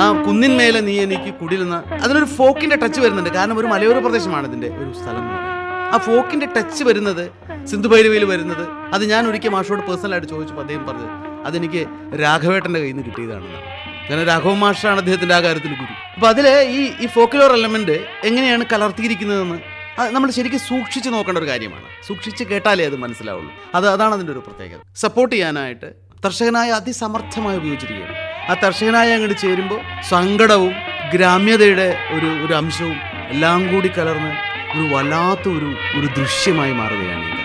ആ കുന്നിന്മേലെ നീ എനിക്ക് കുടിരുന്ന അതിനൊരു ഫോക്കിന്റെ ടച്ച് വരുന്നുണ്ട് കാരണം ഒരു മലയോര പ്രദേശമാണ് ഇതിന്റെ ഒരു സ്ഥലം എന്ന് പറയുന്നത് ആ ഫോക്കിന്റെ ടച്ച് വരുന്നത് സിന്ധു ഭൈരവിയിൽ വരുന്നത് അത് ഞാൻ ഒരിക്കൽ മാഷോട് പേഴ്സണലായിട്ട് ചോദിച്ചപ്പോൾ അദ്ദേഹം പറഞ്ഞത് അതെനിക്ക് രാഘവേട്ടന്റെ കയ്യിൽ നിന്ന് കിട്ടിയതാണെന്നാണ് കാരണം രാഘവ മാഷാണ് അദ്ദേഹത്തിന്റെ ആ കാര്യത്തിൽ ഗുരു അപ്പൊ അതില് ഈ ഈ ഫോക്കിലോർ എലമെന്റ് എങ്ങനെയാണ് കലർത്തിയിരിക്കുന്നതെന്ന് അത് നമ്മൾ ശരിക്കും സൂക്ഷിച്ച് നോക്കേണ്ട ഒരു കാര്യമാണ് സൂക്ഷിച്ച് കേട്ടാലേ അത് മനസ്സിലാവുള്ളൂ അത് അതാണ് അതിൻ്റെ ഒരു പ്രത്യേകത സപ്പോർട്ട് ചെയ്യാനായിട്ട് കർഷകനായ അതിസമർത്ഥമായി ഉപയോഗിച്ചിരിക്കുകയാണ് ആ കർഷകനായ അങ്ങോട്ട് ചേരുമ്പോൾ സങ്കടവും ഗ്രാമ്യതയുടെ ഒരു ഒരു അംശവും എല്ലാം കൂടി കലർന്ന് ഒരു വല്ലാത്ത ഒരു ഒരു ദൃശ്യമായി മാറുകയാണ് ഈ